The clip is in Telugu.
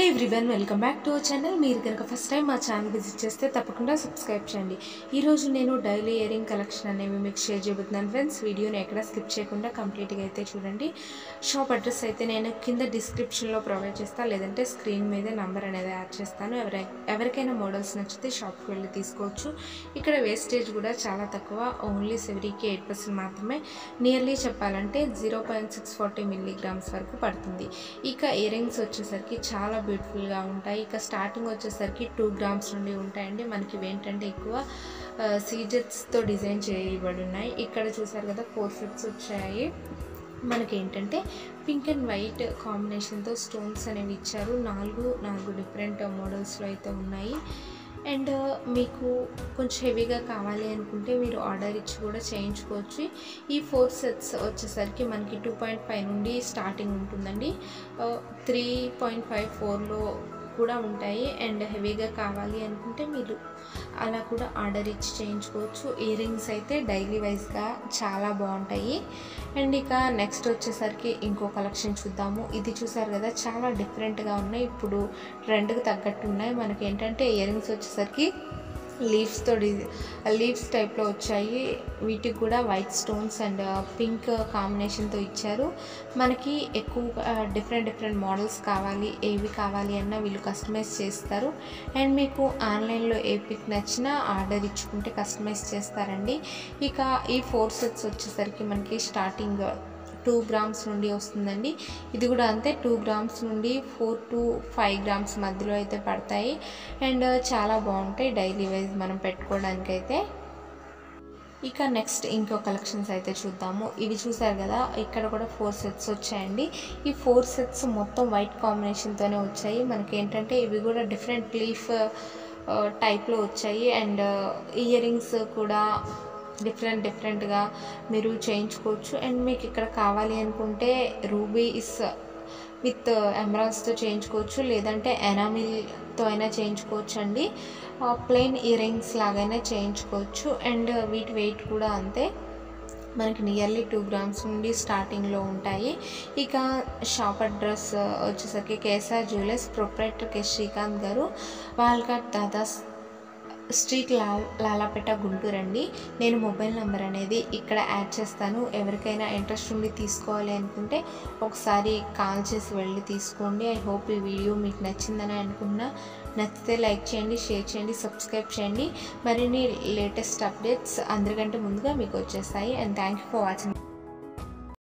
everyone welcome back to our channel మీరు కనుక ఫస్ట్ టైం మా ఛానల్ విజిట్ చేస్తే తప్పకుండా సబ్స్క్రైబ్ చేయండి ఈరోజు నేను డైలీ ఇయరింగ్ కలెక్షన్ అనేవి మీకు షేర్ చేయబోతున్నాను ఫ్రెండ్స్ వీడియోని ఎక్కడ స్కిప్ చేయకుండా కంప్లీట్గా అయితే చూడండి షాప్ అడ్రస్ అయితే నేను కింద డిస్క్రిప్షన్లో ప్రొవైడ్ చేస్తాను లేదంటే స్క్రీన్ మీద నంబర్ అనేది యాడ్ చేస్తాను ఎవరై ఎవరికైనా మోడల్స్ నచ్చితే షాప్కి వెళ్ళి తీసుకోవచ్చు ఇక్కడ వేస్టేజ్ కూడా చాలా తక్కువ ఓన్లీ సెవెరీకి ఎయిట్ పర్సెంట్ మాత్రమే నియర్లీ చెప్పాలంటే zero point six forty milligrams వరకు పడుతుంది ఇక ఇయర్ రింగ్స్ వచ్చేసరికి చాలా బ్యూటిఫుల్గా ఉంటాయి ఇక స్టార్టింగ్ వచ్చేసరికి టూ గ్రామ్స్ నుండి ఉంటాయండి మనకి ఇవి ఏంటంటే ఎక్కువ సీజెట్స్తో డిజైన్ చేయబడి ఉన్నాయి ఇక్కడ చూసారు కదా ఫోర్ సెట్స్ వచ్చాయి మనకి ఏంటంటే పింక్ అండ్ వైట్ కాంబినేషన్తో స్టోన్స్ అనేవి ఇచ్చారు నాలుగు నాలుగు డిఫరెంట్ మోడల్స్లో అయితే ఉన్నాయి అండ్ మీకు కొంచెం హెవీగా కావాలి అనుకుంటే మీరు ఆర్డర్ ఇచ్చి కూడా చేయించుకోవచ్చు ఈ ఫోర్ సెట్స్ వచ్చేసరికి మనకి టూ పాయింట్ ఫైవ్ నుండి స్టార్టింగ్ ఉంటుందండి త్రీ పాయింట్ ఫైవ్ ఫోర్లో కూడా ఉంటాయి అండ్ హెవీగా కావాలి అనుకుంటే మీరు అలా కూడా ఆర్డర్ ఇచ్చి చేయించుకోవచ్చు ఇయర్ రింగ్స్ అయితే డైలీ వైజ్గా చాలా బాగుంటాయి అండ్ ఇక నెక్స్ట్ వచ్చేసరికి ఇంకో కలెక్షన్ చూద్దాము ఇది చూసారు కదా చాలా డిఫరెంట్గా ఉన్నాయి ఇప్పుడు ట్రెండ్కి తగ్గట్టు ఉన్నాయి మనకి ఏంటంటే ఇయర్ రింగ్స్ వచ్చేసరికి లీవ్స్తో డిజై లీవ్స్ టైప్లో వచ్చాయి వీటికి కూడా వైట్ స్టోన్స్ అండ్ పింక్ కాంబినేషన్తో ఇచ్చారు మనకి ఎక్కువ డిఫరెంట్ డిఫరెంట్ మోడల్స్ కావాలి ఏవి కావాలి అన్న వీళ్ళు కస్టమైజ్ చేస్తారు అండ్ మీకు ఆన్లైన్లో ఏ పిక్ నచ్చినా ఆర్డర్ ఇచ్చుకుంటే కస్టమైజ్ చేస్తారండి ఇక ఈ ఫోర్ సెట్స్ వచ్చేసరికి మనకి స్టార్టింగ్ టూ గ్రామ్స్ నుండి వస్తుందండి ఇది కూడా అంతే టూ గ్రామ్స్ నుండి ఫోర్ టు ఫైవ్ గ్రామ్స్ మధ్యలో అయితే పడతాయి అండ్ చాలా బాగుంటాయి డైలీ వైజ్ మనం పెట్టుకోవడానికి అయితే ఇక నెక్స్ట్ ఇంకో కలెక్షన్స్ అయితే చూద్దాము ఇవి చూసారు కదా ఇక్కడ కూడా ఫోర్ సెట్స్ వచ్చాయండి ఈ ఫోర్ సెట్స్ మొత్తం వైట్ కాంబినేషన్తోనే వచ్చాయి మనకి ఏంటంటే ఇవి కూడా డిఫరెంట్ లీఫ్ టైప్లో వచ్చాయి అండ్ ఇయర్ రింగ్స్ కూడా డిఫరెంట్ డిఫరెంట్గా మీరు చేయించుకోవచ్చు అండ్ మీకు ఇక్కడ కావాలి అనుకుంటే రూబీస్ విత్ ఎమరాల్స్తో చేయించుకోవచ్చు లేదంటే ఎనామిల్తో అయినా చేయించుకోవచ్చు అండి ప్లెయిన్ ఇయర్ రింగ్స్ లాగైనా చేయించుకోవచ్చు అండ్ వీటి వెయిట్ కూడా అంతే మనకి నియర్లీ టూ గ్రామ్స్ నుండి స్టార్టింగ్లో ఉంటాయి ఇక షాప్ అడ్రస్ వచ్చేసరికి KSR jewellers proprietor K Srikanth garu వాల్ఘాట్ దాదాస్ స్ట్రీట్ లా లాలాపేట గుంటూరు అండి నేను మొబైల్ నెంబర్ అనేది ఇక్కడ యాడ్ చేస్తాను ఎవరికైనా ఇంట్రెస్ట్ ఉండి తీసుకోవాలి అనుకుంటే ఒకసారి కాల్ చేసి వెళ్ళి తీసుకోండి ఐ హోప్ ఈ వీడియో మీకు నచ్చిందని అనుకున్నా నచ్చితే లైక్ చేయండి షేర్ చేయండి సబ్స్క్రైబ్ చేయండి మరిన్ని లేటెస్ట్ అప్డేట్స్ అందరికంటే ముందుగా మీకు వచ్చేస్తాయి and thank you for watching